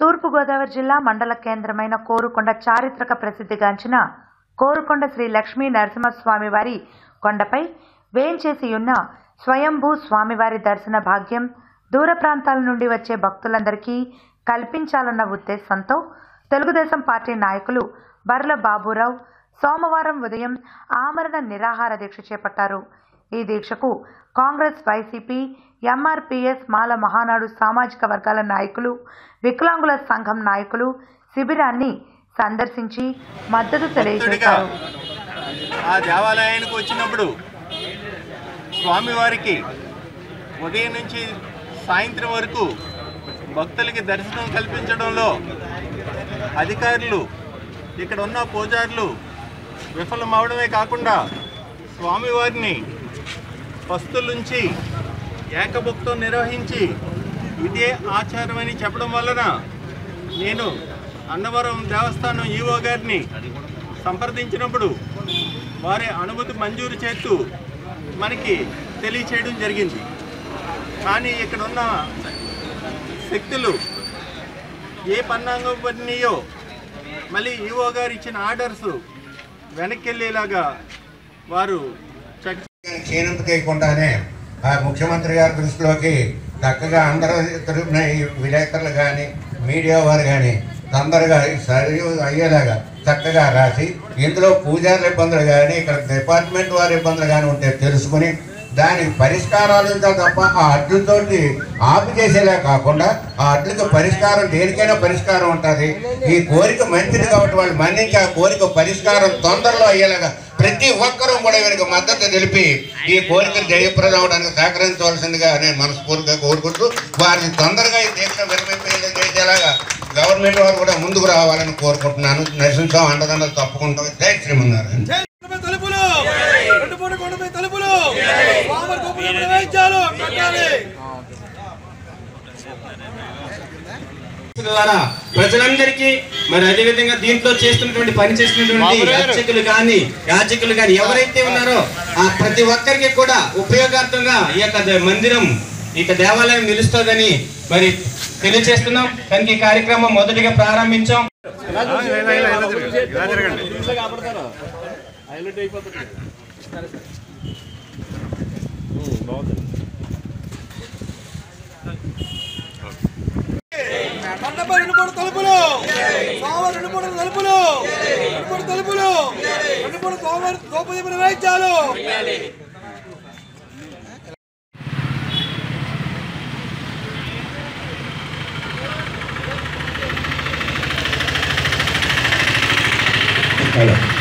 తూర్పుగోదావరి జిల్లా మండల కేంద్రమైన కోరుకొండ చారిత్రక ప్రసిద్ధిగాంచిన కోరుకొండ శ్రీ లక్ష్మీ నరసింహస్వామి వారి కొండపై వేంచేసి ఉన్న స్వయంభూ స్వామివారి దర్శన భాగ్యం దూర ప్రాంతాల నుండి వచ్చే భక్తులందరికీ కల్పించాలన్న ఉద్దేశంతో తెలుగుదేశం పార్టీ నాయకులు బర్ల బాబురావు సోమవారం ఉదయం ఆమరణ నిరాహార దీక్ష చేపట్టారు ఈ దీక్షకు కాంగ్రెస్ వైసీపీ ఎంఆర్పీఎస్ మాల మహానాడు సామాజిక వర్గాల నాయకులు వికలాంగుల సంఘం నాయకులు శిబిరాన్ని సందర్శించి మద్దతు తెలియజేశారు ఆ దేవాలయానికి వచ్చినప్పుడు స్వామివారికి ఉదయం నుంచి సాయంత్రం వరకు భక్తులకి దర్శనం కల్పించడంలో అధికారులు ఇక్కడ ఉన్న పూజారులు విఫలమవడమే కాకుండా స్వామివారిని పస్తులుంచి ఏకభుక్తం నిర్వహించి ఇదే ఆచారమని చెప్పడం వలన నేను అన్నవరం దేవస్థానం ఈవో గారిని సంప్రదించినప్పుడు వారి అనుమతి మంజూరు చేస్తూ మనకి తెలియచేయడం జరిగింది కానీ ఇక్కడ ఉన్న శక్తులు ఏ పన్నాంగం పడినాయో మళ్ళీ ఈవో గారు ఇచ్చిన ఆర్డర్స్ వెనక్కి వెళ్ళేలాగా వారు చెక్ క్షీణింపు చేయకుండానే ఆ ముఖ్యమంత్రి గారి దృష్టిలోకి చక్కగా అందరూ తరపున ఈ విలేకరులు కానీ మీడియా వారు కానీ తొందరగా సరి అయ్యేలాగా చక్కగా రాసి ఇందులో పూజారుల ఇబ్బందులు కానీ ఇక్కడ డిపార్ట్మెంట్ వారి ఇబ్బందులు కానీ ఉంటే తెలుసుకుని దానికి పరిష్కారాలు ఉందా తప్ప ఆ అడ్డుతోటి ఆపు చేసేలా కాకుండా ఆ అడ్డుకి పరిష్కారం దేనికైనా పరిష్కారం ఉంటుంది ఈ కోరిక మంచిది కాబట్టి వాళ్ళు మన్నించి ఆ కోరిక పరిష్కారం తొందరలో అయ్యేలాగా ప్రతి ఒక్కరూ కూడా వీరికి మద్దతు తెలిపి ఈ కోరికలు జయప్రదం అవడానికి సహకరించవలసిందిగా నేను మనస్ఫూర్తిగా కోరుకుంటూ వారిని తొందరగా ఈ దీక్ష విరమింపేలా చేసేలాగా గవర్నమెంట్ వారు కూడా ముందుకు రావాలని కోరుకుంటున్నాను నరసింహం అండదండలు తప్పకుండా జై శ్రీమన్నారాయణ కొండపై తలుపులు రెండుపూట కొండపై తలుపులు స్వామి గోపురం ప్రవేశించారు కట్టాలి ద్వారా ప్రజలందరికీ మరి అదే విధంగా దీంట్లో చేస్తున్నటువంటి పని చేస్తున్నటువంటి అర్చకులు కానీ యాచకులు కానీ ఎవరైతే ఉన్నారో ఆ ప్రతి ఒక్కరికి కూడా ఉపయోగార్థంగా ఈ యొక్క ద- మందిరం ఈ యొక్క దేవాలయం నిలుస్తుందని మరి తెలియజేస్తున్నాం కనుక ఈ కార్యక్రమం మొదటిగా ప్రారంభించాం కొండపై రెండుపూట తలుపులు స్వామి రెండుపూట తలుపులు రెండుపూట తలుపులు రెండుపూట స్వామి గోపురం ప్రవేశించారు హలో